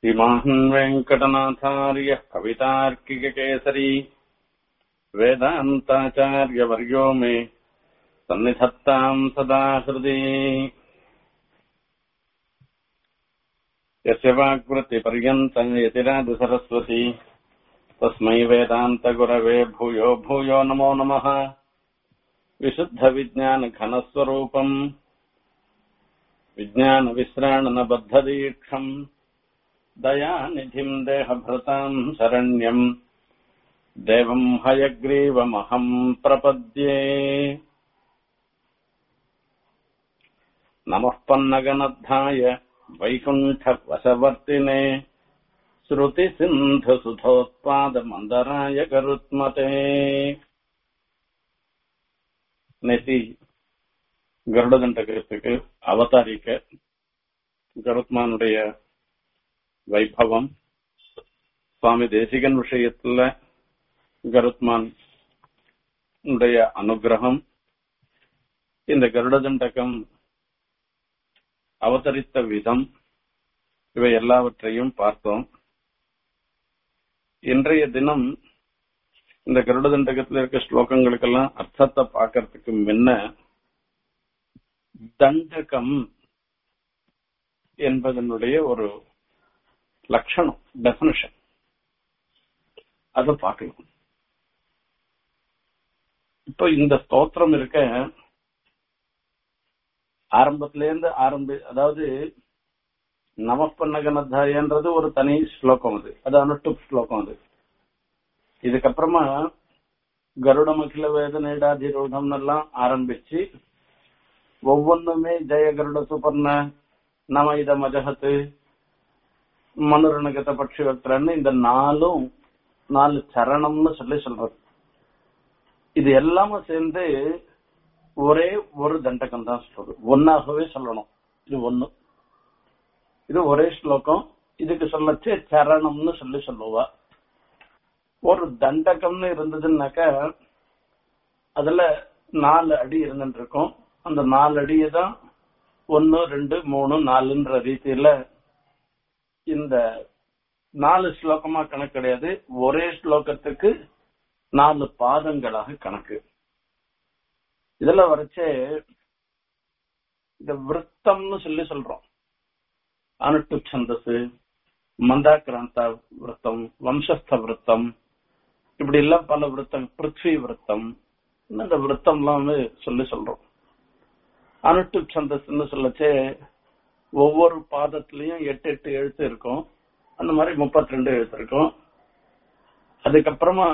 श्रीमान् वेङ्कटनाथार्यः कवितार्किककेसरी वेदान्ताचार्यवर्यो मे सन्निधत्ताम् सदा हृदि यस्य वाक्वृत्तिपर्यन्त यतिराजसरस्वती तस्मै वेदान्तगुरवे भूयो भूयो नमो नमः विशुद्धविज्ञानघनस्वरूपम् विज्ञानविश्राणनबद्धदीक्षम् दयानिधिम् देहभृताम् शरण्यम् देवम् हयग्रीवमहम् प्रपद्ये नमः पन्नगनद्धाय वैकुण्ठवशवर्तिने श्रुतिसिन्धुसुधोत्पादमन्दराय गरुत्मते நேத்தி கருடதண்டகத்துக்கு அவதாரிக்க கருத்மானுடைய வைபவம் சுவாமி தேசிகன் விஷயத்துல கருத்மான் உடைய அனுகிரகம் இந்த கருடதண்டகம் அவதரித்த விதம் இவை எல்லாவற்றையும் பார்த்தோம் இன்றைய தினம் இந்த கருடதண்டகத்தில் இருக்க ஸ்லோகங்களுக்கெல்லாம் அர்த்தத்தை பார்க்கறதுக்கு முன்ன தண்டகம் என்பதனுடைய ஒரு லட்சணம் டெபினிஷன் அதை பார்க்கலாம் இப்போ இந்த ஸ்தோத்திரம் இருக்க ஆரம்பத்திலேருந்து ஆரம்பி அதாவது நவப்பன்னகனத்தாயன்றது ஒரு தனி ஸ்லோகம் அது அது அனுஷ்டுப் ஸ்லோகம் அது இதுக்கப்புறமா கருட மகிழ வேத நேடாதிரூடம் எல்லாம் ஆரம்பிச்சு ஒவ்வொன்றுமே ஜெய கருட சுபர்ண நம இத மஜகத்து மனுரணகத பட்சி வக்ரன்னு இந்த நாலும் நாலு சரணம்னு சொல்லி சொல்றது இது எல்லாமே சேர்ந்து ஒரே ஒரு தண்டகம் தான் சொல்றது ஒன்னாகவே சொல்லணும் இது ஒண்ணு இது ஒரே ஸ்லோகம் இதுக்கு சொல்லச்சு சரணம்னு சொல்லி சொல்லுவா ஒரு தண்டகம்னு இருந்ததுன்னாக்க அதுல நாலு அடி இருந்துட்டு இருக்கும் அந்த நாலு அடியை தான் ஒன்னு ரெண்டு மூணு நாலுன்ற ரீதியில இந்த நாலு ஸ்லோகமா கணக்கு கிடையாது ஒரே ஸ்லோகத்துக்கு நாலு பாதங்களாக கணக்கு இதுல வரைச்சே இந்த விருத்தம்னு சொல்லி சொல்றோம் அனுட்டு சந்தசு மந்தாக்கிராந்தா விரத்தம் வம்சஸ்த விரத்தம் இப்படி எல்லாம் பல விரத்தம் பிருத்வி விரத்தம் இந்த விரத்தம் எல்லாம் சொல்லி சொல்றோம் அனுட்டு சந்தஸ்ன்னு சொல்லச்சே ஒவ்வொரு பாதத்திலையும் எட்டு எட்டு எழுத்து இருக்கும் அந்த மாதிரி முப்பத்தி ரெண்டு எழுத்து இருக்கும் அதுக்கப்புறமா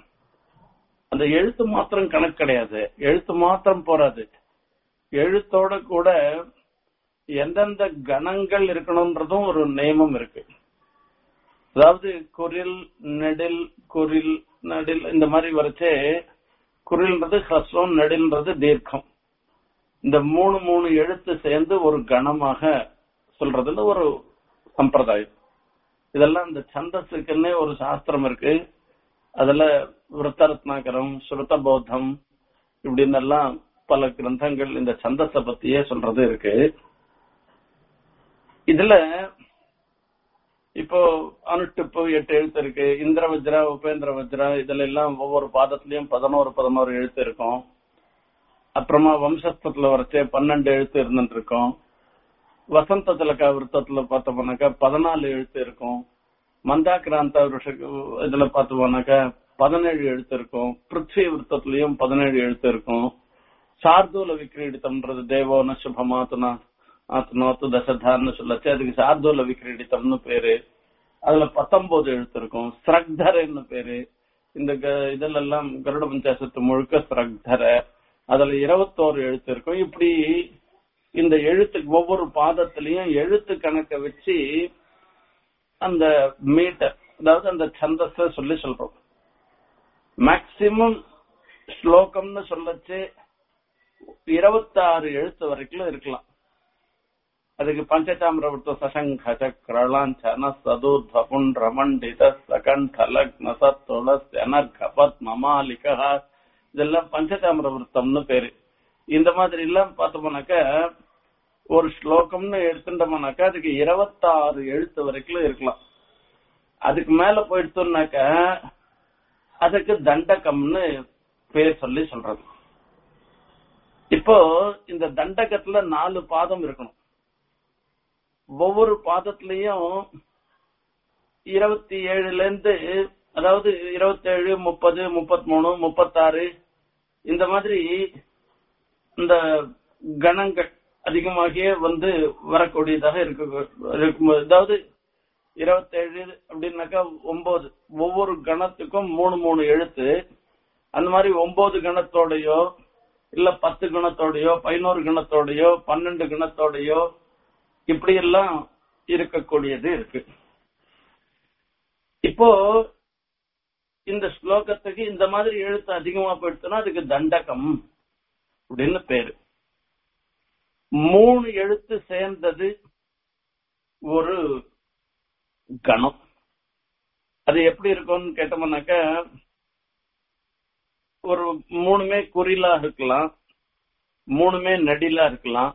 அந்த எழுத்து மாத்திரம் கணக்கு கிடையாது எழுத்து மாத்திரம் போறாது எழுத்தோட கூட எந்தெந்த கணங்கள் இருக்கணும்ன்றதும் ஒரு நியமம் இருக்கு அதாவது குரில் நெடில் குரில் நடில் இந்த மாதிரி வரைச்சே குரில்ன்றது ஹஸ்வம் நெடில்ன்றது தீர்க்கம் இந்த மூணு மூணு எழுத்து சேர்ந்து ஒரு கணமாக சொல்றதுல ஒரு சம்பிரதாயம் இதெல்லாம் இந்த சந்தஸுக்குன்னே ஒரு சாஸ்திரம் இருக்கு அதுல விரத்தரத்னாகரம் ஸ்ருத பௌத்தம் இப்படின்னு எல்லாம் பல கிரந்தங்கள் இந்த சந்தஸ பத்தியே சொல்றது இருக்கு இதுல இப்போ அனுட்டுப்பு எட்டு எழுத்து இருக்கு இந்திர வஜ்ரா உபேந்திர வஜ்ரா இதுல எல்லாம் ஒவ்வொரு பாதத்திலயும் பதினோரு பதினோரு எழுத்து இருக்கும் அப்புறமா வம்சஸ்தத்துல வரைச்சே பன்னெண்டு எழுத்து இருந்துட்டு இருக்கும் வசந்த திலக்கா விருத்தத்துல பார்த்தோம்னாக்கா பதினாலு எழுத்து இருக்கும் மந்தாக்கிராந்த இதுல பார்த்தோம்னாக்கா பதினேழு எழுத்து இருக்கும் பிருத்வி விருத்தத்திலயும் பதினேழு எழுத்து இருக்கும் சார்தூல விக்கிரீடித்தம்ன்றது தேவோன சுபமாத்துனா ஆத்னோத்து தசதான்னு சொல்லச்சு அதுக்கு சார்தூல விக்கிரீடித்தம்னு பேரு அதுல பத்தொன்பது எழுத்து இருக்கும் ஸ்ரக்தரன்னு பேரு இந்த இதுல எல்லாம் கருட பஞ்சாசத்து முழுக்க ஸ்ரக்தர அதுல இருபத்தோரு எழுத்து இருக்கும் இப்படி இந்த எழுத்து ஒவ்வொரு பாதத்திலையும் எழுத்து கணக்க வச்சு அந்த மீட்டர் அதாவது அந்த சந்தஸ சொல்லி சொல்றோம் மேக்சிமம் ஸ்லோகம்னு சொல்லச்சு இருபத்தாறு எழுத்து வரைக்கும் இருக்கலாம் அதுக்கு பஞ்சதாமிர விருத்த சசங்க சக்கரளாஞ்சன சதுர்த புண்ட மண்டித சகண்ட லக்ன சத்துளஸ் எனர்கபத் மமாலிகா இதெல்லாம் பஞ்சதாமிர விருத்தம்னு பேரு இந்த மாதிரி எல்லாம் பார்த்தோம்னாக்க ஒரு ஸ்லோகம்னு எடுத்துட்டோம்னாக்கா அதுக்கு இருபத்தாறு எழுத்து வரைக்கும் இருக்கலாம் அதுக்கு மேல போயிடுத்தோம்னாக்க அதுக்கு தண்டகம்னு பேர் சொல்லி சொல்றது இப்போ இந்த தண்டகத்துல நாலு பாதம் இருக்கணும் ஒவ்வொரு பாதத்திலையும் இருபத்தி ஏழுல இருந்து அதாவது இருபத்தேழு முப்பது முப்பத்தி மூணு முப்பத்தாறு இந்த மாதிரி இந்த கணங்கள் அதிகமாகியே வந்து வரக்கூடியதாக இருக்கு அதாவது இருபத்தேழு அப்படின்னாக்கா ஒன்பது ஒவ்வொரு கணத்துக்கும் மூணு மூணு எழுத்து அந்த மாதிரி ஒன்பது கணத்தோடையோ இல்ல பத்து கணத்தோடையோ பதினோரு கணத்தோடையோ பன்னெண்டு கணத்தோடையோ இப்படி எல்லாம் இருக்கக்கூடியது இருக்கு இப்போ இந்த ஸ்லோகத்துக்கு இந்த மாதிரி எழுத்து அதிகமா போயிடுச்சுன்னா அதுக்கு தண்டகம் அப்படின்னு பேரு மூணு எழுத்து சேர்ந்தது ஒரு கணம் அது எப்படி இருக்கும்னு கேட்டோம்னாக்க ஒரு மூணுமே குறிலா இருக்கலாம் மூணுமே நடிலா இருக்கலாம்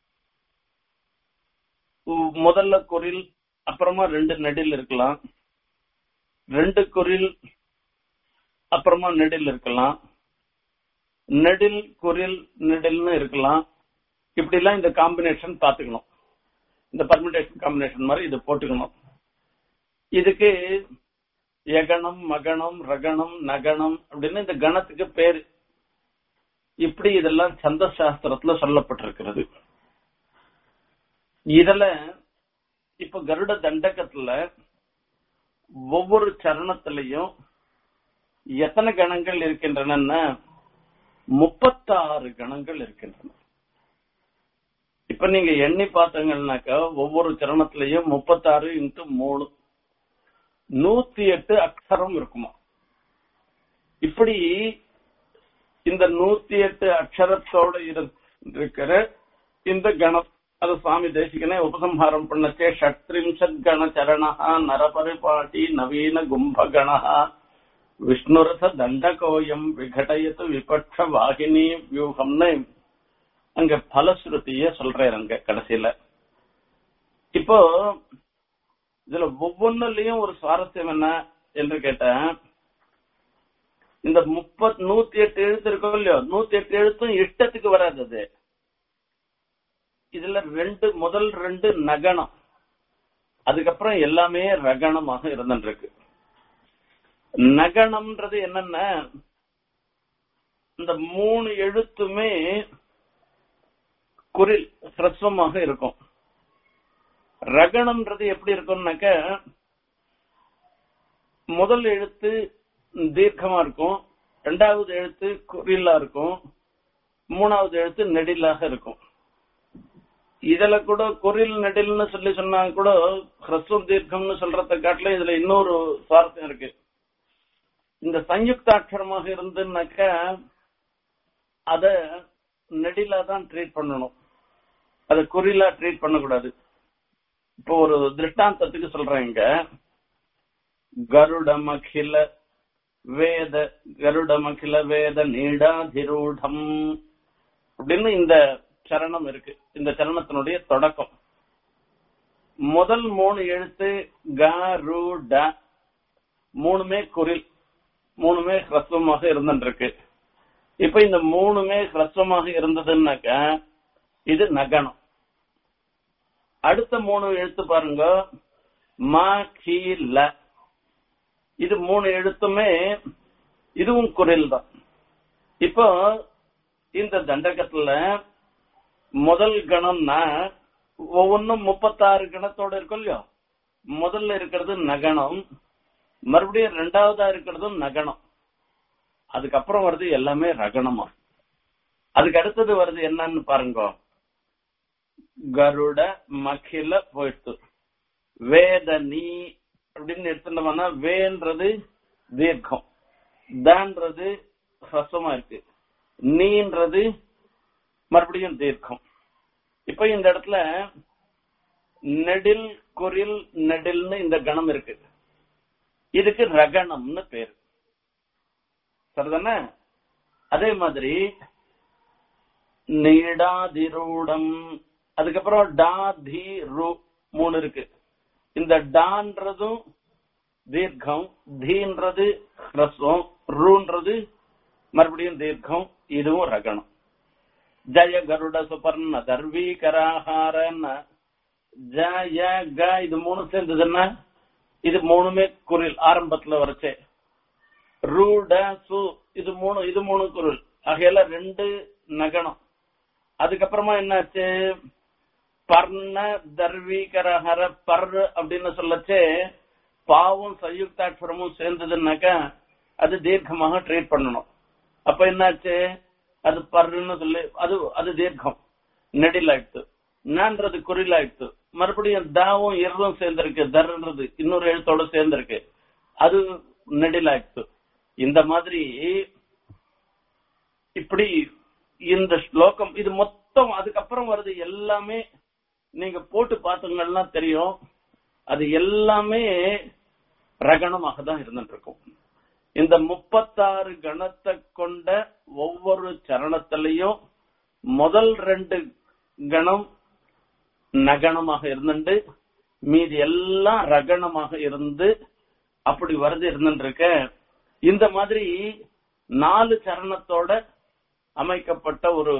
முதல்ல குறில் அப்புறமா ரெண்டு நெடில் இருக்கலாம் ரெண்டு குறில் அப்புறமா நெடில் இருக்கலாம் நெடில் குறில் நெடில்னு இருக்கலாம் இப்படி எல்லாம் இந்த காம்பினேஷன் பாத்துக்கணும் இந்த பர்மிடேஷன் காம்பினேஷன் மாதிரி இது போட்டுக்கணும் இதுக்கு எகணம் மகணம் ரகணம் நகணம் அப்படின்னு இந்த கணத்துக்கு பேரு இப்படி இதெல்லாம் சந்த சாஸ்திரத்துல சொல்லப்பட்டிருக்கிறது இதுல இப்ப கருட தண்டகத்துல ஒவ்வொரு சரணத்திலையும் எத்தனை கணங்கள் இருக்கின்றன முப்பத்தாறு கணங்கள் இருக்கின்றன இப்ப நீங்க எண்ணி பார்த்தீங்கன்னாக்கா ஒவ்வொரு சரணத்திலையும் முப்பத்தாறு இன்ட்டு மூணு நூத்தி எட்டு அக்ஷரம் இருக்குமா இப்படி இந்த நூத்தி எட்டு அக்ஷரத்தோட இருக்கிற இந்த கணம் அது சுவாமி தேசிகனே உபசம்ஹாரம் பண்ணச்சே ஷட்ரிம்சத் கண சரணா நரபரிபாட்டி நவீன கும்பகணா விஷ்ணுரத தண்டகோயம் விகடயத்து விபட்ச வாகினி வியூகம்னு அங்க பலஸ்ருதிய சொல்றாரு அங்க கடைசியில இப்போ இதுல ஒவ்வொன்னுலயும் ஒரு சுவாரஸ்யம் என்ன என்று கேட்டேன் இந்த முப்பத் நூத்தி எட்டு எழுத்து இருக்கும் இல்லையோ நூத்தி எட்டு எழுத்தும் இஷ்டத்துக்கு வராது அது இதுல ரெண்டு முதல் ரெண்டு நகனம் அதுக்கப்புறம் எல்லாமே ரகணமாக இருந்துருக்கு நகனம்ன்றது என்னன்னா இந்த மூணு எழுத்துமே குரில் ஹ்ரஸ்வமாக இருக்கும் ரகணம்ன்றது எப்படி இருக்கும்னாக்க முதல் எழுத்து தீர்க்கமா இருக்கும் ரெண்டாவது எழுத்து குறிலா இருக்கும் மூணாவது எழுத்து நெடிலாக இருக்கும் இதுல கூட குரில் நெடில்னு சொல்லி சொன்னாங்க கூட ஹ்ரஸ்வம் தீர்க்கம்னு சொல்றத காட்டில இதுல இன்னொரு சுவாரஸ்யம் இருக்கு இந்த சயுக்தாட்சரமாக இருந்துன்னாக்க அத நெடிலா தான் ட்ரீட் பண்ணணும் அத குறிலா ட்ரீட் பண்ணக்கூடாது இப்போ ஒரு திருஷ்டாந்தத்துக்கு சொல்றேன் இங்க கருடமகில வேத கருடமகில வேத நீடாதிரூடம் அப்படின்னு இந்த சரணம் இருக்கு இந்த சரணத்தினுடைய தொடக்கம் முதல் மூணு எழுத்து க ரு ட மூணுமே குரில் மூணுமே ஹ்ரஸ்வமாக இருந்துருக்கு இப்ப இந்த மூணுமே ஹ்ரஸ்வமாக இருந்ததுன்னாக்க இது நகனம் அடுத்த மூணு எழுத்து பாருங்க ம கி ல இது மூணு எழுத்துமே இதுவும் குரில் தான் இப்போ இந்த தண்டகத்துல முதல் கணம்னா ஒவ்வொன்றும் முப்பத்தாறு கணத்தோட இருக்கும் இல்லையோ முதல்ல இருக்கிறது நகனம் மறுபடியும் ரெண்டாவதா இருக்கிறதும் நகனம் அதுக்கப்புறம் வருது எல்லாமே ரகணமா அதுக்கு அடுத்தது வருது என்னன்னு பாருங்க கருட மகில போயிட்டு வேதனி அப்படின்னு எடுத்துட்டோம்னா வேன்றது தீர்க்கம் தான்றது ஹசமா இருக்கு நீன்றது மறுபடியும் தீர்க்கம் இப்ப இந்த இடத்துல நெடில் குரில் நெடில்னு இந்த கணம் இருக்கு இதுக்கு ரகணம்னு பேரு சரிதானே அதே மாதிரி நீடாதிரூடம் அதுக்கப்புறம் டா தி ரு மூணு இருக்கு இந்த டான்றதும் தீர்க்கம் தீன்றது ஹ்ரஸ்வம் ரூன்றது மறுபடியும் தீர்க்கம் இதுவும் ரகணம் ஜய கருட சுபர்ண தர்வீகராகாரன்ன ஜய க இது மூணு சேர்ந்ததுன்னா இது மூணுமே குரில் ஆரம்பத்துல வரைச்சே ரூட சு இது மூணு இது மூணு குரில் ஆகையால ரெண்டு நகனம் அதுக்கப்புறமா என்னாச்சு பர்ண தர்வீகரஹர பர் அப்படின்னு சொல்லச்சே பாவும் சயுக்தாட்சரமும் சேர்ந்ததுன்னாக்கா அது தீர்க்கமாக ட்ரீட் பண்ணணும் அப்ப என்னாச்சு அது பர்ன்னு சொல்லி அது அது தீர்க்கம் நெடிலாயிடுத்து நான்றது குறிலாயிடுத்து மறுபடியும் தாவும் இரும் சேர்ந்திருக்கு தர்ன்றது இன்னொரு எழுத்தோட சேர்ந்திருக்கு அது நெடிலாயிடுத்து இந்த மாதிரி இப்படி இந்த ஸ்லோகம் இது மொத்தம் அதுக்கப்புறம் வருது எல்லாமே நீங்க போட்டு பார்த்தீங்கன்னா தெரியும் அது எல்லாமே ரகணமாக தான் இருந்துட்டு இருக்கும் இந்த முப்பத்தாறு கணத்தை கொண்ட ஒவ்வொரு சரணத்திலையும் முதல் ரெண்டு கணம் நகனமாக இருந்துட்டு மீதி எல்லாம் ரகணமாக இருந்து அப்படி வருது இருந்துட்டு இருக்க இந்த மாதிரி நாலு சரணத்தோட அமைக்கப்பட்ட ஒரு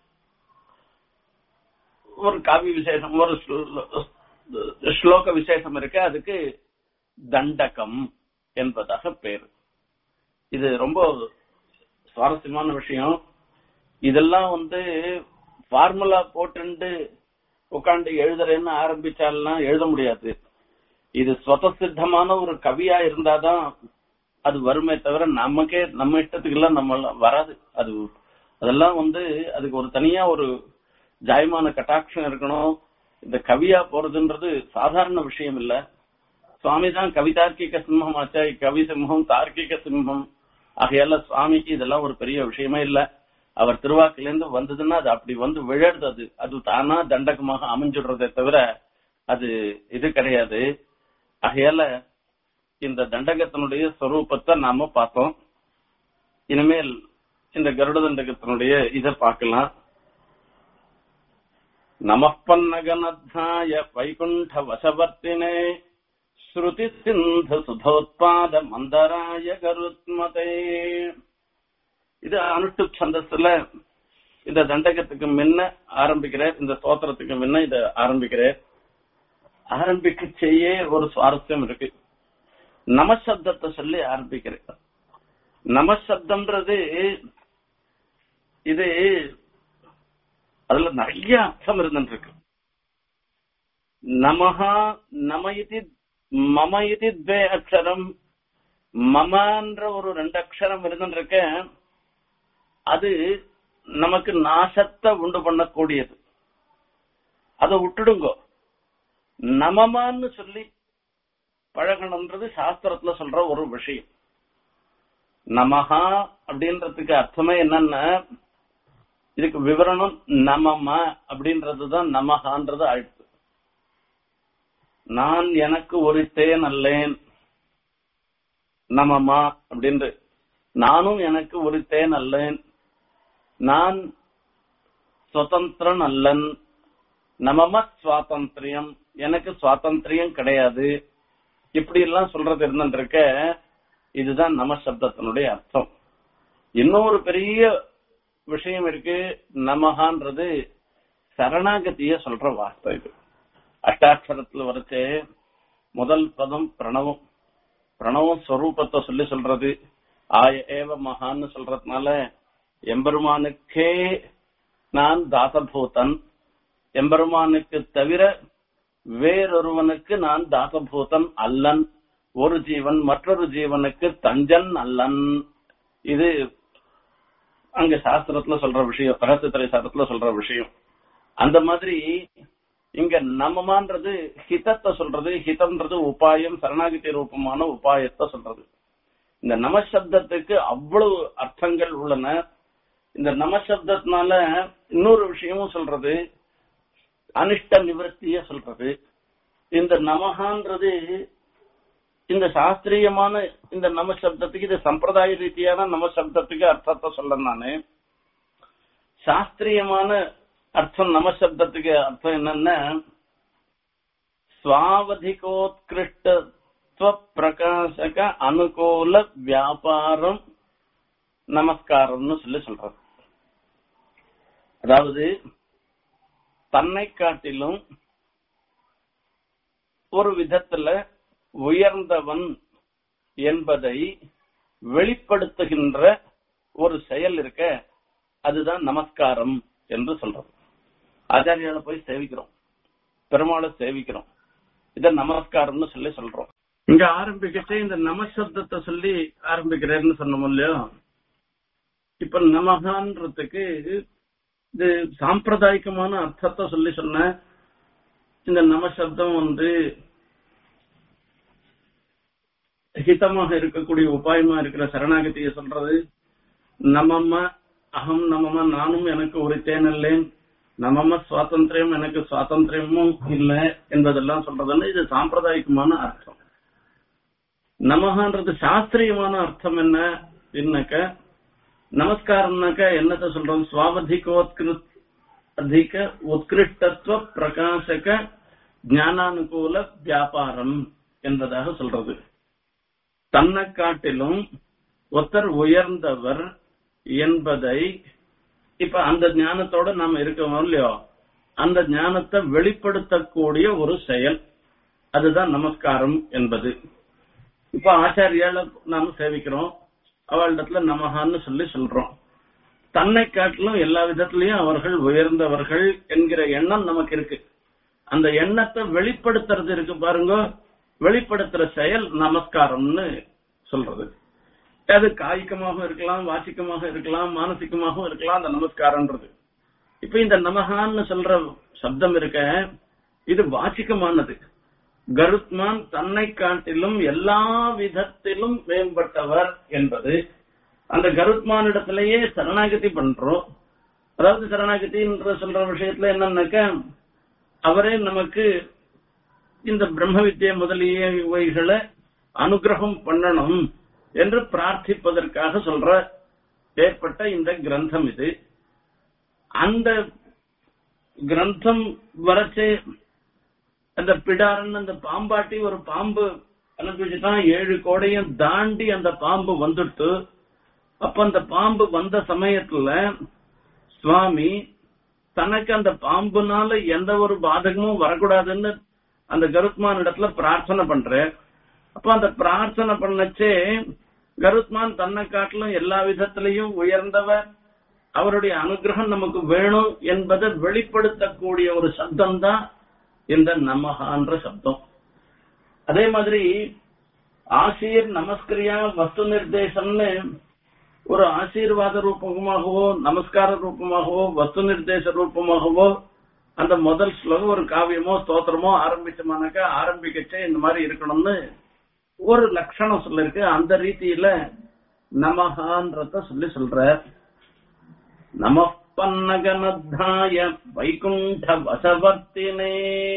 ஒரு காவி விசேஷம் ஒரு ஸ்லோ- ஸ்லோக விசேஷம் இருக்கு அதுக்கு தண்டகம் என்பதாக பேரு இது ரொம்ப சுவாரஸ்யமான விஷயம் இதெல்லாம் வந்து ஃபார்முலா போட்டுண்டு உட்காந்து எழுதுறேன்னு ஆரம்பிச்சாலாம் எழுத முடியாது இது சொத சித்தமான ஒரு கவியா இருந்தாதான் அது வருமே தவிர நமக்கே நம்ம இஷ்டத்துக்கு எல்லாம் நம்ம வராது அது அதெல்லாம் வந்து அதுக்கு ஒரு தனியா ஒரு ஜாயமான கட்டாட்சம் இருக்கணும் இந்த கவியா போறதுன்றது சாதாரண விஷயம் இல்ல சுவாமி தான் கவிதார்க்கிக சிம்மம் ஆச்சா கவி சிம்மம் தார்க்கிக சிம்மம் ஆகையால சுவாமிக்கு இதெல்லாம் ஒரு பெரிய விஷயமே இல்ல அவர் திருவாக்கிலிருந்து வந்ததுன்னா அது அப்படி வந்து விழறது அது அது தானா தண்டகமாக அமைஞ்சிடுறதே தவிர அது இது கிடையாது ஆகையால இந்த தண்டகத்தினுடைய ஸ்வரூபத்தை நாம பார்த்தோம் இனிமேல் இந்த கருட தண்டகத்தினுடைய இதை பார்க்கலாம் நமப்பன்னகனத்தாய வைகுண்ட வசவர்த்தினே ஸ்ருதி சிந்து சுதோத்பாத மந்தராய கருத்மதே இது அனுஷ்டு சந்தஸ்துல இந்த தண்டகத்துக்கு முன்ன ஆரம்பிக்கிறேன் இந்த ஸ்தோத்திரத்துக்கு முன்ன இத ஆரம்பிக்கிறேன் ஆரம்பிக்க செய்ய ஒரு சுவாரஸ்யம் இருக்கு நமசப்தத்தை சொல்லி ஆரம்பிக்கிறேன் நமசப்தம்ன்றது இது அதுல நிறைய அர்த்தம் இருந்துட்டு இருக்கு நமஹா நம இதி மம இதி துவே அக்ஷரம் மமன்ற ஒரு ரெண்டு அக்ஷரம் இருந்துட்டு இருக்க அது நமக்கு நாசத்தை உண்டு பண்ணக்கூடியது அதை விட்டுடுங்கோ நமமான்னு சொல்லி பழகணும்ன்றது சாஸ்திரத்துல சொல்ற ஒரு விஷயம் நமஹா அப்படின்றதுக்கு அர்த்தமே என்னன்னா இதுக்கு விவரணம் நமம அப்படின்றதுதான் நமஹான்றது ஆயிடுச்சு நான் எனக்கு ஒருத்தேன் அல்லேன் நமமா அப்படின்று நானும் எனக்கு ஒருத்தேன் அல்லேன் நான் சுதந்திரன் அல்லன் நமம சுவாதந்திரியம் எனக்கு சுவாதந்திரியம் கிடையாது இப்படி எல்லாம் சொல்றது இருந்துருக்க இதுதான் நம சப்தத்தினுடைய அர்த்தம் இன்னொரு பெரிய விஷயம் இருக்கு நமகான்றது சரணாகதிய சொல்ற வார்த்தை இது அஷ்டாட்சரத்துல வரைச்சே முதல் பதம் பிரணவம் பிரணவம் ஸ்வரூபத்தை சொல்லி சொல்றது ஆய ஏவ மகான்னு சொல்றதுனால எம்பெருமானுக்கே நான் தாசபூதன் எம்பெருமானுக்கு தவிர வேறொருவனுக்கு நான் தாசபூதன் அல்லன் ஒரு ஜீவன் மற்றொரு ஜீவனுக்கு தஞ்சன் அல்லன் இது அங்க சாஸ்திரத்துல சொல்ற விஷயம் ரகசியத்துறை சாஸ்திரத்துல சொல்ற விஷயம் அந்த மாதிரி இங்க நமமான்றது ஹிதத்தை சொல்றது ஹிதம்ன்றது உபாயம் சரணாகதி ரூபமான உபாயத்தை சொல்றது இந்த நமசப்தத்துக்கு அவ்வளவு அர்த்தங்கள் உள்ளன இந்த நமசப்தத்தினால இன்னொரு விஷயமும் சொல்றது அனிஷ்ட நிவர்த்திய சொல்றது இந்த நமகான்றது இந்த சாஸ்திரியமான இந்த நம சப்தத்துக்கு இது சம்பிரதாய ரீதியான நம சப்தத்துக்கு அர்த்தத்தை சொல்ல நானு சாஸ்திரியமான அர்த்தம் நம சப்தத்துக்கு அர்த்தம் என்னன்னா சுவாவதிகோத்கிருஷ்டத்துவ பிரகாசக அனுகூல வியாபாரம் நமஸ்காரம்னு சொல்லி சொல்றது அதாவது தன்னை காட்டிலும் ஒரு விதத்துல உயர்ந்தவன் என்பதை வெளிப்படுத்துகின்ற ஒரு செயல் இருக்க அதுதான் நமஸ்காரம் என்று சொல்றோம் ஆச்சாரியால போய் சேவிக்கிறோம் பெருமாளை சேவிக்கிறோம் இத நமஸ்காரம்னு சொல்லி சொல்றோம் இங்க ஆரம்பிக்கச்சே இந்த நமசப்தத்தை சொல்லி ஆரம்பிக்கிறேன்னு சொன்னோம் இல்லையோ இப்ப நமகான்றதுக்கு இது சாம்பிரதாயிகமான அர்த்தத்தை சொல்லி சொன்ன இந்த நமசப்தம் வந்து ஹிதமாக இருக்கக்கூடிய உபாயமா இருக்கிற சரணாகதியை சொல்றது நமம அகம் நமம நானும் எனக்கு உரித்தேன் இல்லேன் நமம சுவாதந்திரம் எனக்கு சுவாதந்திரமும் இல்லை என்பதெல்லாம் சொல்றதுன்னு இது சாம்பிரதாயிகமான அர்த்தம் நமகன்றது சாஸ்திரியமான அர்த்தம் என்ன என்னக்க நமஸ்காரம்னாக்க என்னத்த சொல்றோம் சுவாவதிகோத்கிருத் அதிக உத்கிருஷ்டத்துவ பிரகாசக ஞானானுகூல வியாபாரம் என்பதாக சொல்றது தன்னை காட்டிலும் ஒருத்தர் உயர்ந்தவர் என்பதை இப்ப அந்த ஞானத்தோட நாம இருக்கோம் இல்லையோ அந்த ஞானத்தை வெளிப்படுத்தக்கூடிய ஒரு செயல் அதுதான் நமஸ்காரம் என்பது இப்ப ஆச்சாரியால நாம சேவிக்கிறோம் அவளிடத்துல நமகான்னு சொல்லி சொல்றோம் தன்னை காட்டிலும் எல்லா விதத்திலையும் அவர்கள் உயர்ந்தவர்கள் என்கிற எண்ணம் நமக்கு இருக்கு அந்த எண்ணத்தை வெளிப்படுத்துறது இருக்கு பாருங்க வெளிப்படுத்துற செயல் நமஸ்காரம்னு சொல்றது அது காய்கமாக இருக்கலாம் வாசிக்கமாக இருக்கலாம் மானசிகமாகவும் இருக்கலாம் அந்த நமஸ்காரம்ன்றது இப்ப இந்த நமகான்னு சொல்ற சப்தம் இருக்க இது வாசிக்கமானது கருத்மான் தன்னை காட்டிலும் எல்லா விதத்திலும் மேம்பட்டவர் என்பது அந்த கருத்மானிடத்திலேயே சரணாகதி பண்றோம் அதாவது சரணாகதின்ற சொல்ற விஷயத்துல என்னன்னாக்க அவரே நமக்கு இந்த பிரம்ம வித்யை முதலிய இவைகளை அனுகிரகம் பண்ணணும் என்று பிரார்த்திப்பதற்காக சொல்ற ஏற்பட்ட இந்த கிரந்தம் இது அந்த கிரந்தம் வரச்சே அந்த பிடாரன் அந்த பாம்பாட்டி ஒரு பாம்பு அனுப்பிச்சுட்டான் ஏழு கோடையும் தாண்டி அந்த பாம்பு வந்துட்டு அப்ப அந்த பாம்பு வந்த சமயத்துல சுவாமி தனக்கு அந்த பாம்புனால எந்த ஒரு பாதகமும் வரக்கூடாதுன்னு அந்த கருத்மான் இடத்துல பிரார்த்தனை பண்ற அப்ப அந்த பிரார்த்தனை பண்ணச்சே கருத்மான் தன்னை காட்டிலும் எல்லா விதத்திலையும் உயர்ந்தவர் அவருடைய அனுகிரகம் நமக்கு வேணும் என்பதை வெளிப்படுத்தக்கூடிய ஒரு சப்தம் தான் இந்த நமகான்ற சப்தம் அதே மாதிரி ஆசீர் நமஸ்கிரியா வஸ்து நிர்தேசம்னு ஒரு ஆசீர்வாத ரூபமாகவோ நமஸ்கார ரூபமாகவோ வஸ்து நிர்தேச ரூபமாகவோ அந்த முதல் ஸ்லோகம் ஒரு காவியமோ ஸ்தோத்திரமோ ஆரம்பிச்சோம்னாக்கா ஆரம்பிக்கச்சே இந்த மாதிரி இருக்கணும்னு ஒரு லட்சணம் சொல்லிருக்கு அந்த ரீதியில நமகான்றத சொல்லி சொல்ற நம பன்னகனத்தாய வைகுண்ட வசவர்த்தினே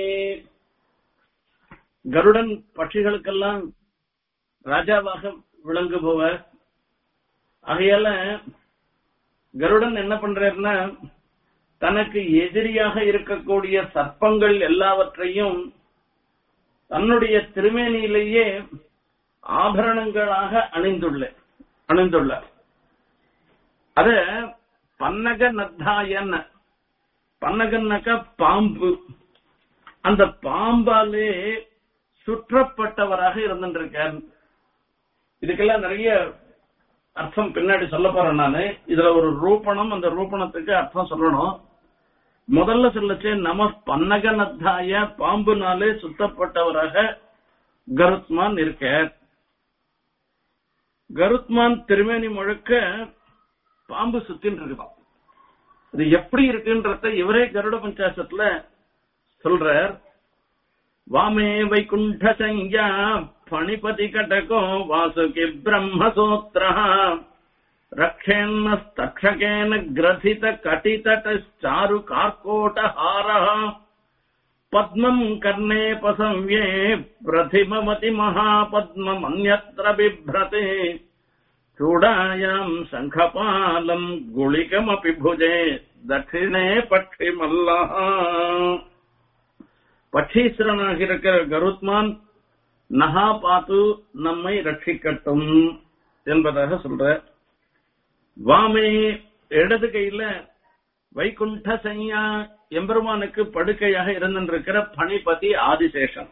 கருடன் பட்சிகளுக்கெல்லாம் ராஜாவாக விளங்குபவர் ஆகையால கருடன் என்ன பண்றாருன்னா தனக்கு எதிரியாக இருக்கக்கூடிய சர்ப்பங்கள் எல்லாவற்றையும் தன்னுடைய திருமேனியிலேயே ஆபரணங்களாக அணிந்துள்ள அணிந்துள்ளார் அத பன்னக நத்தாயன் பன்னகன்னாக்க பாம்பு அந்த பாம்பாலே சுற்றப்பட்டவராக இருந்துருக்கார் இதுக்கெல்லாம் நிறைய அர்த்தம் பின்னாடி சொல்ல போறேன் நானு இதுல ஒரு ரூபணம் அந்த ரூபணத்துக்கு அர்த்தம் சொல்லணும் முதல்ல சொல்லச்சே நம பன்னகனத்தாய பாம்புனாலே சுத்தப்பட்டவராக கருத்மான் இருக்க கருத்மான் திருமேனி முழுக்க பாம்பு சுத்தின்னு இருக்குதான் இது எப்படி இருக்குன்றத இவரே கருட பஞ்சாசத்துல சொல்றார் வாமே வைகுண்ட சங்கியா பணிபதி கடகோ வாசுகி பிரம்மசூத்திர ரக்ஷேன்னஸ்தக்ஷகேன கிரதித கட்டிதட்டாரு கார்கோட்டஹார பத்மம் கர்ணேபசம்யே பிரதிமமதி மகாபத்மமன்யத்ர பிப்ரதே चूडायाम् शङ्खपालम् गुलिकमपि भुजे தட்சிணே பட்சி மல்லா பட்சீஸ்வரனாக இருக்கிற கருத்மான் நகா பாத்து நம்மை ரட்சிக்கட்டும் என்பதாக சொல்ற வாமே இடது கையில வைகுண்ட சையா எம்பெருமானுக்கு படுக்கையாக இருந்திருக்கிற பணிபதி ஆதிசேஷன்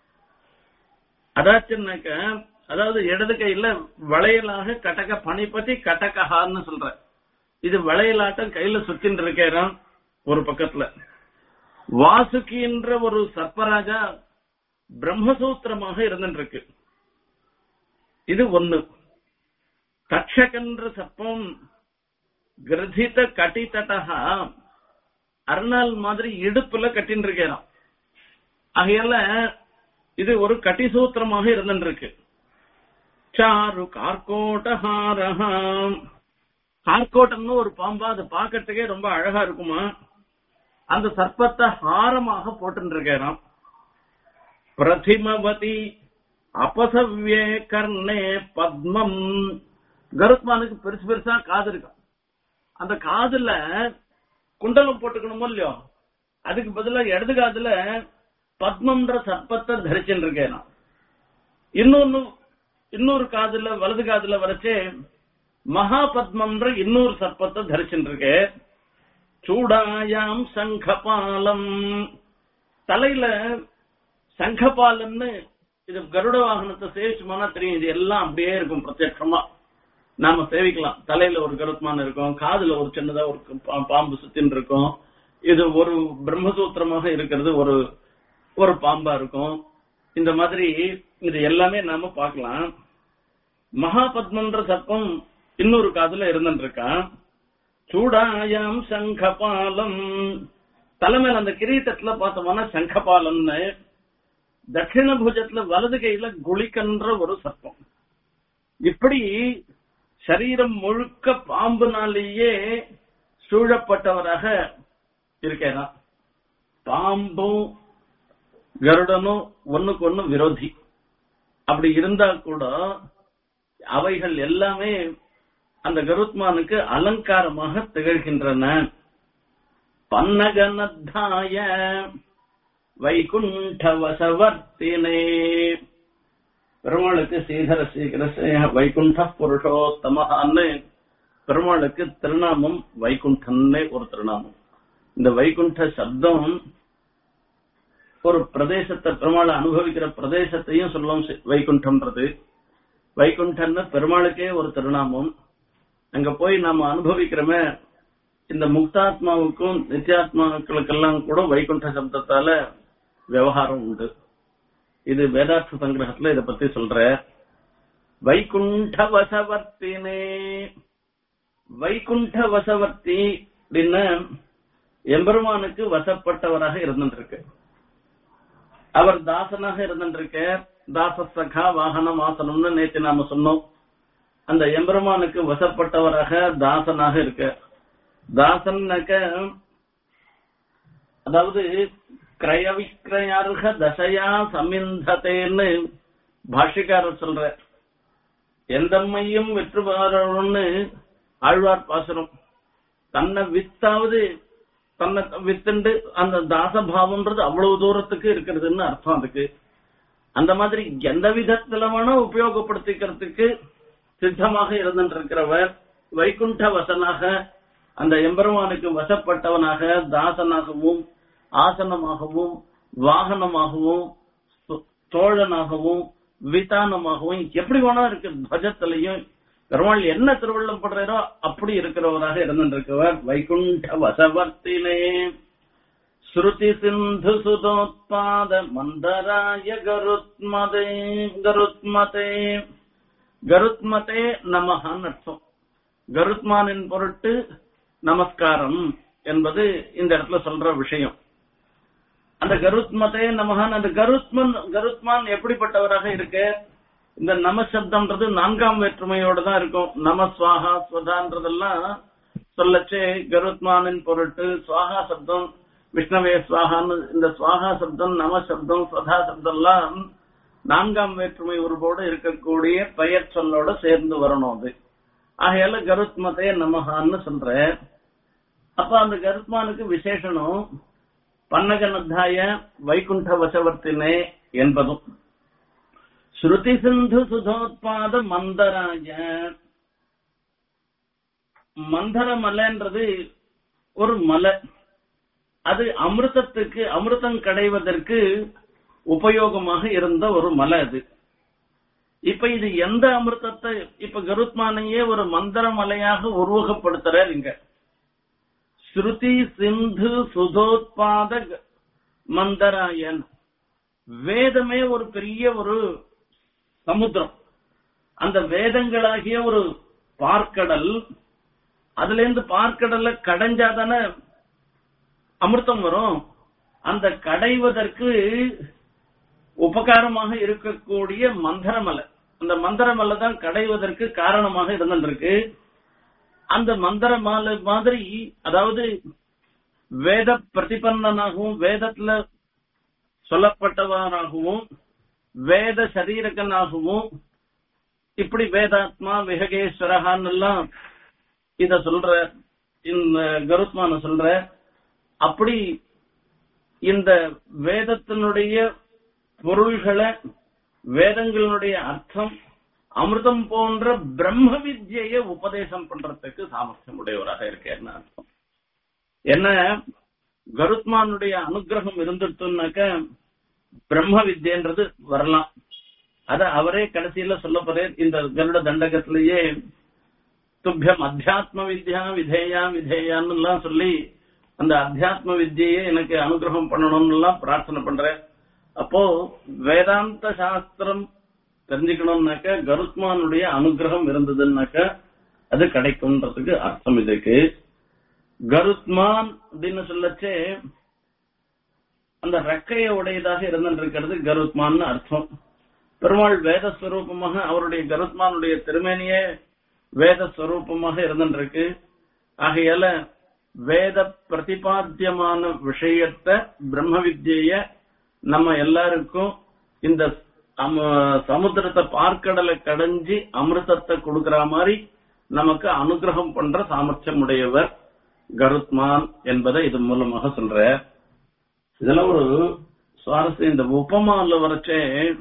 அதாச்சுன்னாக்க அதாவது இடது கையில வளையலாக கடக பணிபதி கடகஹான்னு சொல்ற இது வளையலாட்டம் கையில சுத்தின்னு இருக்கிறான் ஒரு பக்கத்துல வாசுகின்ற ஒரு சர்ப்பராஜா பிரம்மசூத்திரமாக இருந்துருக்கு இது ஒண்ணு தட்சகன்ற சர்ப்பம் கிரதித கட்டித்தட்டா அருணால் மாதிரி இடுப்புல கட்டின்னு இருக்கிறான் ஆகையால இது ஒரு கட்டிசூத்திரமாக இருந்துருக்கு சாரு கார்கோட்டஹாரஹாம் கார்கோட்டம்னு ஒரு பாம்பா அது பாக்கிறதுக்கே ரொம்ப அழகா இருக்குமா அந்த சர்ப்பத்தை ஹாரமாக போட்டு இருக்கிறான் பிரதிமவதி அபசவ்யே கர்ணே பத்மம் கருத்மானுக்கு பெருசு பெருசா காது இருக்கும் அந்த காதுல குண்டலம் போட்டுக்கணுமோ இல்லையோ அதுக்கு பதிலா இடது காதுல பத்மம்ன்ற சர்ப்பத்தை தரிச்சுட்டு இருக்கேன் நான். இன்னொன்னு இன்னொரு காதுல வலது காதுல வரைச்சே மகா பத்மம்ன்ற இன்னொரு சர்ப்பத்தை தரிச்சுட்டு இருக்கேன் சூடாயாம் சங்கபாலம் தலையில சங்கபாலம்னு இது கருட வாகனத்தை சேவிச்சுமானா தெரியும் இது எல்லாம் அப்படியே இருக்கும் பிரத்யட்சமா நாம சேவிக்கலாம் தலையில ஒரு கருத்மான் இருக்கும் காதுல ஒரு சின்னதா ஒரு பா- பாம்பு சுத்தின்னு இருக்கும் இது ஒரு பிரம்மசூத்திரமாக இருக்கிறது ஒரு ஒரு பாம்பா இருக்கும் இந்த மாதிரி இது எல்லாமே நாம பார்க்கலாம் மகாபத்மன்ற சர்ப்பம் இன்னொரு காதுல இருந்துட்டு இருக்கான் சூடாயாம் சங்கபாலம் தலைமையில அந்த கிரீட்டத்துல பார்த்தோம்னா சங்கபாலம்னு தட்சிண பூஜத்துல வலது கையில குளிக்கன்ற ஒரு சர்ப்பம் இப்படி சரீரம் முழுக்க பாம்புனாலேயே சூழப்பட்டவராக இருக்கிறான் பாம்பும் கருடனும் ஒண்ணுக்கு ஒண்ணு விரோதி அப்படி இருந்தா கூட அவைகள் எல்லாமே அந்த கருத்மானுக்கு அலங்காரமாக திகழ்கின்றன பன்னகனத்தாய வைகுண்ட வசவர்த்தினே பெருமாளுக்கு ஸ்ரீதர சீக்கிர வைகுண்ட புருஷோத்தமஹான்னு பெருமாளுக்கு திருநாமம் வைகுண்டன்னே ஒரு திருநாமம் இந்த வைகுண்ட சப்தம் ஒரு பிரதேசத்தை பெருமாளை அனுபவிக்கிற பிரதேசத்தையும் சொல்லும் சி- வைகுண்டம்ன்றது வைகுண்டன்னு பெருமாளுக்கே ஒரு திருநாமம் அங்க போய் நாம அனுபவிக்கிறோமே இந்த முக்தாத்மாவுக்கும் நித்யாத்மாக்களுக்கெல்லாம் கூட வைகுண்ட சப்தத்தால விவகாரம் உண்டு இது வேதார்த்த சங்கிரகத்துல இத பத்தி சொல்ற வைகுண்ட வசவர்த்தினே வைகுண்ட வசவர்த்தி அப்படின்னு எம்பெருமானுக்கு வசப்பட்டவராக இருந்திருக்கு அவர் தாசனாக இருந்திருக்க தாசசகா வாகனம் ஆசனம்னு நேற்று நாம சொன்னோம் அந்த எம்பெருமானுக்கு வசப்பட்டவராக தாசனாக இருக்க தாசன்னாக்க அதாவது கிரய விக்கிரயார்க தசையா சமிந்ததேன்னு பாஷ்யக்காரர் சொல்ற எந்தம்மையும் வெற்று பாரன்னு ஆழ்வார் பாசனம் தன்னை வித்தாவது தன்னை வித்துண்டு அந்த தாசபாவம்ன்றது அவ்வளவு தூரத்துக்கு இருக்கிறதுன்னு அர்த்தம் அதுக்கு அந்த மாதிரி எந்த விதத்துல வேணா உபயோகப்படுத்திக்கிறதுக்கு சித்தமாக இருந்திருக்கிறவர் வைகுண்ட வசனாக அந்த எம்பெருமானுக்கு வசப்பட்டவனாக தாசனாகவும் ஆசனமாகவும் வாகனமாகவும் தோ- தோழனாகவும் விதானமாகவும் எப்படி வேணா இருக்கு துவஜத்திலையும் பெருமாள் என்ன திருவள்ளம் படுறாரோ அப்படி இருக்கிறவராக இருந்திருக்கவர் வைகுண்ட வசவர்த்தினே ஸ்ருதி சிந்து சுதோத்பாத மந்தராய கருத்மதே கருத்மதே கருத்மதே நமஹான்னு அர்த்தம் கருத்மானின் பொருட்டு நமஸ்காரம் என்பது இந்த இடத்துல சொல்ற விஷயம் அந்த கருத்மதே நமகான் அந்த கருத்மன் கருத்மான் எப்படிப்பட்டவராக இருக்கு இந்த நம சப்தம்ன்றது நான்காம் வேற்றுமையோட தான் இருக்கும் நம சுவாகா ஸ்வதான்றதெல்லாம் சொல்லச்சே கருத்மானின் பொருட்டு சுவாகா சப்தம் விஷ்ணவே சுவாகான்னு இந்த சுவாகா சப்தம் நம சப்தம் ஸ்வதா சப்தம்லாம் நான்காம் வேற்றுமை உருவோடு இருக்கக்கூடிய பெயர் சொல்லோட சேர்ந்து வரணும் அது ஆகையால கருத்மதே நமகான்னு சொல்ற அப்ப அந்த கருத்மானுக்கு விசேஷனம் பன்னகனத்தாய வைகுண்ட வசவர்த்தினே என்பதும் ஸ்ருதி சிந்து சுதோத்பாத மந்தராய மந்தர மலைன்றது ஒரு மலை அது அமிர்தத்துக்கு அமிர்தம் கடைவதற்கு உபயோகமாக இருந்த ஒரு மலை அது இப்ப இது எந்த அமிர்தத்தை இப்ப கருத்மானையே ஒரு மந்திர மலையாக உருவகப்படுத்துறார் இங்க ஸ்ருதி சிந்து சுதோத்பாத மந்தராயன் வேதமே ஒரு பெரிய ஒரு சமுத்திரம் அந்த வேதங்களாகிய ஒரு பார்க்கடல் அதுல இருந்து பார்க்கடல்ல கடைஞ்சாதானே அமிர்தம் வரும் அந்த கடைவதற்கு உபகாரமாக இருக்கக்கூடிய மந்திரமலை அந்த மந்திரமலை தான் கடைவதற்கு காரணமாக இருந்திருக்கு அந்த மந்திரமலை மாதிரி அதாவது வேத பிரதிபன்னனாகவும் வேதத்துல சொல்லப்பட்டவனாகவும் வேத சரீரகனாகவும் இப்படி வேதாத்மா விஹகேஸ்வரகான்னு எல்லாம் இத சொல்ற இந்த கருத்மான சொல்ற அப்படி இந்த வேதத்தினுடைய பொருள்களை வேதங்களுடைய அர்த்தம் அமிர்தம் போன்ற பிரம்ம வித்யை உபதேசம் பண்றதுக்கு சாமர்த்தியம் உடையவராக இருக்கேன்னு அர்த்தம் என்ன கருத்மானுடைய அனுகிரகம் இருந்துட்டுனாக்க பிரம்ம வித்யன்றது வரலாம் அத அவரே கடைசியில சொல்லப்படுற இந்த கருட தண்டகத்திலேயே துப்பியம் அத்தியாத்ம வித்யா விதேயா விதேயான்னு எல்லாம் சொல்லி அந்த அத்தியாத்ம வித்தியை எனக்கு அனுகிரகம் பண்ணணும்னு எல்லாம் பிரார்த்தனை பண்றேன் அப்போ வேதாந்த சாஸ்திரம் தெரிஞ்சுக்கணும்னாக்க கருத்மானுடைய அனுகிரகம் இருந்ததுன்னாக்க அது கிடைக்கும்ன்றதுக்கு அர்த்தம் இதுக்கு கருத்மான் அப்படின்னு சொல்லச்சே அந்த ரெக்கைய உடையதாக இருந்திருக்கிறது கருத்மான்னு அர்த்தம் பெருமாள் வேத ஸ்வரூபமாக அவருடைய கருத்மானுடைய திருமேனியே வேத ஸ்வரூபமாக இருந்திருக்கு ஆகையால வேத பிரதிபாத்தியமான விஷயத்த பிரம்ம வித்ய நம்ம எல்லாருக்கும் இந்த அம- சமுத்திரத்தை பார்க்கடலை கடைஞ்சி அமிர்தத்தை கொடுக்கிற மாதிரி நமக்கு அனுகிரகம் பண்ற சாமர்த்தியம் உடையவர் கருத்மான் என்பதை இது மூலமாக சொல்ற இதெல்லாம் ஒரு சுவாரஸ்யம் இந்த உபமால வரைச்சே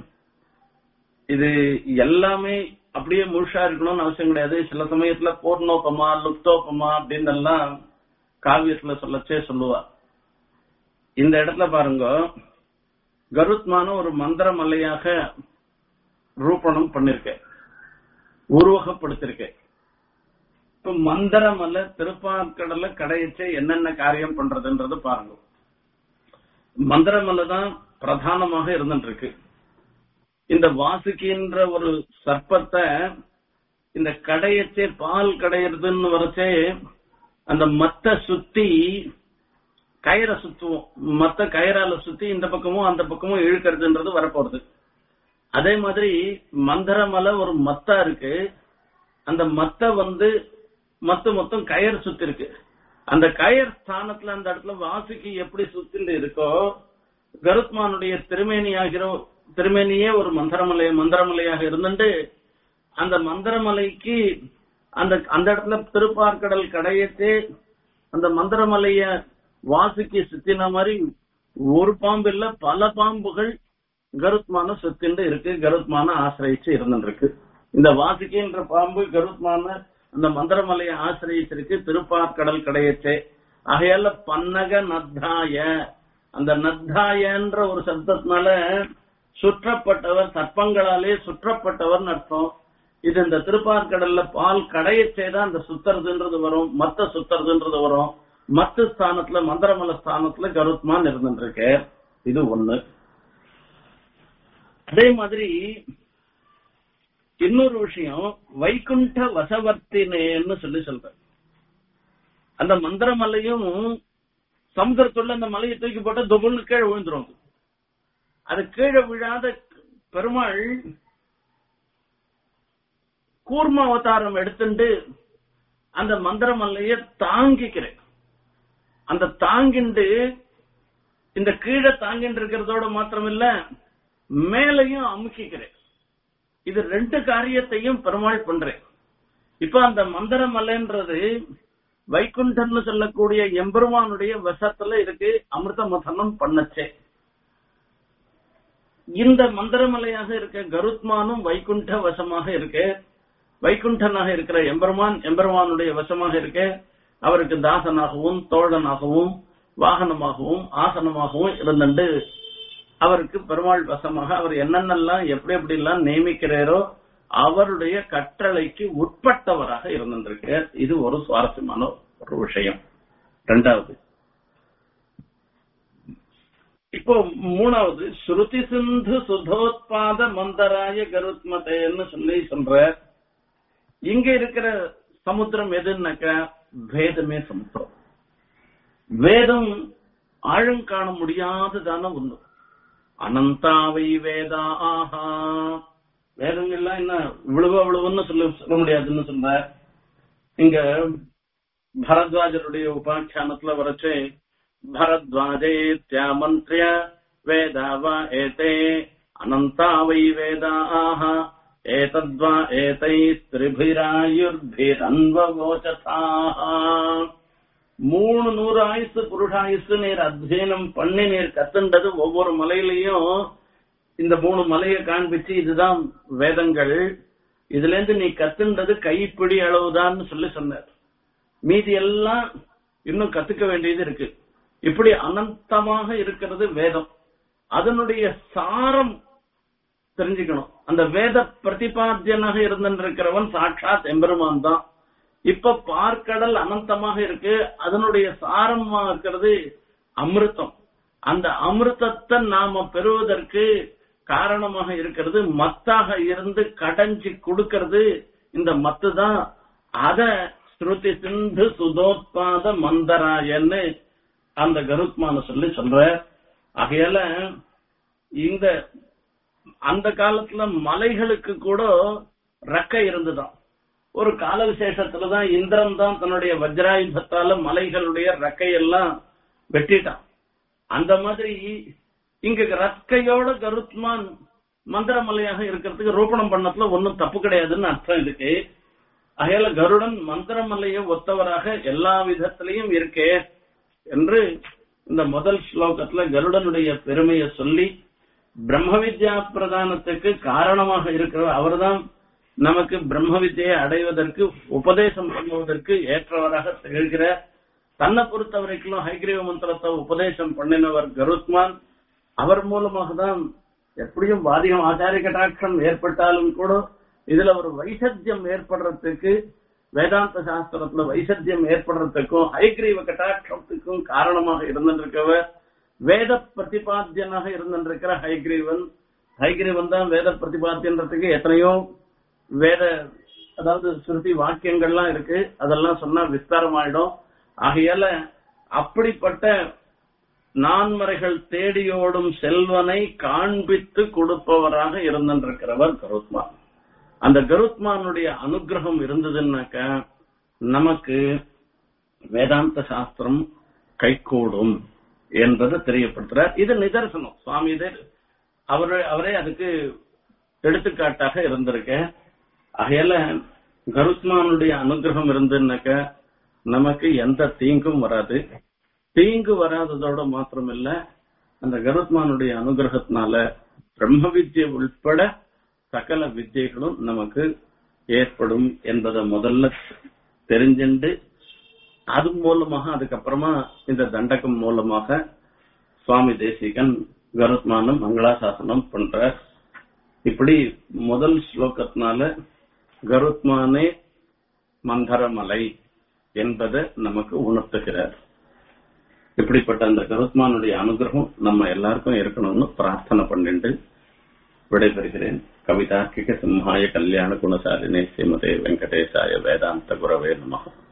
இது எல்லாமே அப்படியே முழுசா இருக்கணும்னு அவசியம் கிடையாது சில சமயத்துல பூர்ணோபமா லுப்தோபமா அப்படின்னு எல்லாம் காவியத்துல சொல்லச்சே சொல்லுவா இந்த இடத்துல பாருங்க கருத்மான ஒரு மந்திர மலையாக ரூபணம் பண்ணிருக்கேன் உருவகப்படுத்திருக்கேன் இப்ப மந்திர மலை திருப்பாற்கடல கடையச்சே என்னென்ன காரியம் பண்றதுன்றது பாருங்க மந்திர மலை தான் பிரதானமாக இருந்துட்டு இருக்கு இந்த வாசுகின்ற ஒரு சர்ப்பத்தை இந்த கடையச்சே பால் கடையிறதுன்னு வரச்சே அந்த மத்த சுத்தி கயிறை சுத்துவோம் மத்த கயிறால சுத்தி இந்த பக்கமும் அந்த பக்கமும் இழுக்கிறதுன்றது வரப்போறது அதே மாதிரி மந்திரமலை ஒரு மத்தா இருக்கு அந்த மத்த வந்து மொத்த மொத்தம் கயிறு சுத்தி இருக்கு அந்த கயர் ஸ்தானத்துல அந்த இடத்துல வாசுக்கு எப்படி சுத்திட்டு இருக்கோ கருத்மானுடைய திருமேனியாகிற திருமேனியே ஒரு மந்திரமலை மந்திரமலையாக இருந்துட்டு அந்த மந்திரமலைக்கு அந்த அந்த இடத்துல திருப்பார்கடல் கடையத்தே அந்த மந்திரமலைய வாசுக்கு சுத்தின மாதிரி ஒரு பாம்பு இல்ல பல பாம்புகள் கருத்மான சுத்திண்டு இருக்கு கருத்மான ஆசிரியிச்சு இருந்துருக்கு இந்த வாசுகின்ற பாம்பு கருத்மான அந்த மந்திரமலையை ஆசிரியிச்சிருக்கு திருப்பார்கடல் கடையச்சே ஆகையால பன்னக நத்தாய அந்த நத்தாயன்ற ஒரு சப்தத்தினால சுற்றப்பட்டவர் சர்ப்பங்களாலே சுற்றப்பட்டவர் அர்த்தம் இது இந்த திருப்பார்கடல்ல பால் கடையச்சே தான் அந்த சுத்துறதுன்றது வரும் மத்த சுத்துறதுன்றது வரும் மத்த ஸ்தானத்துல மந்திரமல ஸ்தானத்துல கருத்மான் இருந்துருக்கு இது ஒண்ணு அதே மாதிரி இன்னொரு விஷயம் வைகுண்ட வசவர்த்தினேன்னு சொல்லி சொல்ற அந்த மந்திரமலையும் சமுத்திரத்துள்ள அந்த மலையை தூக்கி போட்டா தொகுன்னு கீழே விழுந்துரும் அது. அது கீழே விழாத பெருமாள் கூர்ம அவதாரம் எடுத்துட்டு அந்த மந்திரமல்லைய தாங்கிக்கிறேன் அந்த தாங்கிண்டு இந்த கீழே தாங்கிட்டு இருக்கிறதோட மாத்திரமில்ல மேலையும் அமுக்கிக்கிறேன் இது ரெண்டு காரியத்தையும் பெருமாள் பண்றேன் இப்ப அந்த மந்திரமலைன்றது வைகுண்டன்னு சொல்லக்கூடிய எம்பெருமானுடைய வசத்துல இருக்கு அமிர்த மதனம் பண்ணச்சே இந்த மந்திரமலையாக இருக்க கருத்மானும் வைகுண்ட வசமாக இருக்கு வைகுண்டனாக இருக்கிற எம்பெருமான் எம்பெருமானுடைய வசமாக இருக்கு அவருக்கு தாசனாகவும் தோழனாகவும் வாகனமாகவும் ஆசனமாகவும் இருந்துட்டு அவருக்கு பெருமாள் வசமாக அவர் என்னென்னலாம் எப்படி எப்படி எல்லாம் நியமிக்கிறாரோ அவருடைய கட்டளைக்கு உட்பட்டவராக இருந்திருக்கார் இது ஒரு சுவாரஸ்யமான ஒரு விஷயம் ரெண்டாவது இப்போ மூணாவது ஸ்ருதி சிந்து சுதோத்பாத மந்தராய கருத்மதேன்னு சொல்லி சொல்ற இங்க இருக்கிற சமுத்திரம் எதுன்னாக்கா வேதமே சமுத்திரம் வேதம் ஆழம் காண முடியாததான ஒண்ணு அனந்தாவை வேதா ஆஹா வேதங்கள்லாம் என்ன இவ்வளவு அவ்வளவுன்னு சொல்ல சொல்ல முடியாதுன்னு சொல்ற இங்க பரத்வாஜருடைய உபாக்கியானத்துல வரச்சே பரத்வாஜேத்யா மந்திரிய வேதாவா ஏதே அனந்தா வை வேதா ஆஹா ஏதத்வா ஏதை திரிபிராயுர்பிரன்வகோச்சதாஹா மூணு நூறு ஆயுசு புருஷாயுசு நீர் அத்தியனம் பண்ணி நீர் கத்துண்டது ஒவ்வொரு மலையிலையும் இந்த மூணு மலையை காண்பிச்சு இதுதான் வேதங்கள் இதுல இருந்து நீ கத்துண்டது கைப்பிடி அளவுதான்னு சொல்லி சொன்னார் மீதி எல்லாம் இன்னும் கத்துக்க வேண்டியது இருக்கு இப்படி அனந்தமாக இருக்கிறது வேதம் அதனுடைய சாரம் தெரிஞ்சுக்கணும் அந்த வேத பிரதிபாத்தியனாக இருந்திருக்கிறவன் சாட்சாத் எம்பெருமான் தான் இப்ப பார்க்கடல் அனந்தமாக இருக்கு அதனுடைய சாரமா இருக்கிறது அமிர்தம் அந்த அமிர்தத்தை நாம பெறுவதற்கு காரணமாக இருக்கிறது மத்தாக இருந்து கடைஞ்சி கொடுக்கிறது இந்த மத்து தான் அத ஸ்ருதி சிந்து சுதோத்பாத மந்தராயன்னு அந்த கருத்மான சொல்லி சொல்ற ஆகையால இந்த அந்த காலத்துல மலைகளுக்கு கூட ரெக்கை இருந்துதான் ஒரு கால விசேஷத்துலதான் இந்திரன் தான் தன்னுடைய வஜ்ராயுதத்தால மலைகளுடைய ரெக்கையெல்லாம் வெட்டிட்டான் அந்த மாதிரி இங்க ரக்கையோட கருத்மான் மந்திரமலையாக இருக்கிறதுக்கு ரூபணம் பண்ணத்துல ஒன்னும் தப்பு கிடையாதுன்னு அர்த்தம் இதுக்கு அகையால கருடன் மந்திரமலையை ஒத்தவராக எல்லா விதத்திலையும் இருக்கே என்று இந்த முதல் ஸ்லோகத்துல கருடனுடைய பெருமையை சொல்லி பிரம்ம வித்யா பிரதானத்துக்கு காரணமாக இருக்கிறவர் அவர்தான் நமக்கு பிரம்ம வித்தியை அடைவதற்கு உபதேசம் பண்ணுவதற்கு ஏற்றவராக திகழ்கிற தன்னை பொறுத்த வரைக்கும் ஹைகிரீவ மந்திரத்தை உபதேசம் பண்ணினவர் கருத்மான் அவர் மூலமாக தான் எப்படியும் வாதிகம் ஆச்சாரிய கட்டாட்சம் ஏற்பட்டாலும் கூட இதுல ஒரு வைசத்தியம் ஏற்படுறதுக்கு வேதாந்த சாஸ்திரத்துல வைசத்தியம் ஏற்படுறதுக்கும் ஹைகிரீவ கட்டாட்சத்துக்கும் காரணமாக இருந்திருக்கவர் வேத பிரதிபாத்தியனாக இருந்திருக்கிற ஹைகிரீவன் ஹைகிரீவன் தான் வேத பிரதிபாத்தியன்றதுக்கு எத்தனையோ வேத அதாவது ஸ்ருதி வாக்கியங்கள்லாம் இருக்கு அதெல்லாம் சொன்னா விஸ்தாரமாயிடும் ஆகையால அப்படிப்பட்ட நான்மறைகள் தேடியோடும் செல்வனை காண்பித்து கொடுப்பவராக இருந்திருக்கிறவர் கருத்மான் அந்த கருத்மானுடைய அனுகிரகம் இருந்ததுன்னாக்க நமக்கு வேதாந்த சாஸ்திரம் கைகூடும் என்பதை தெரியப்படுத்துறார் இது நிதர்சனம் சுவாமி இது அவரு அவரே அதுக்கு எடுத்துக்காட்டாக இருந்திருக்க ஆகையால கருத்மானுடைய அனுகிரகம் இருந்துன்னாக்க நமக்கு எந்த தீங்கும் வராது தீங்கு வராததோட மாத்திரமில்ல அந்த கருத்மானுடைய அனுகிரகத்தினால பிரம்ம வித்யை உட்பட சகல வித்தியைகளும் நமக்கு ஏற்படும் என்பதை முதல்ல தெரிஞ்சுண்டு அது மூலமாக அதுக்கப்புறமா இந்த தண்டகம் மூலமாக சுவாமி தேசிகன் கருத்மானம் மங்களாசாசனம் பண்ற இப்படி முதல் ஸ்லோகத்தினால கருத்மானே மந்தரமலை என்பதை நமக்கு உணர்த்துகிறார் இப்படிப்பட்ட அந்த கருத்மானுடைய அனுகிரகம் நம்ம எல்லாருக்கும் இருக்கணும்னு பிரார்த்தனை பண்ணிட்டு விடைபெறுகிறேன் கவிதார்க்கிக சிம்ஹாய கல்யாண குணசாலினே ஸ்ரீமதே வெங்கடேசாய வேதாந்த குரவே நமகம்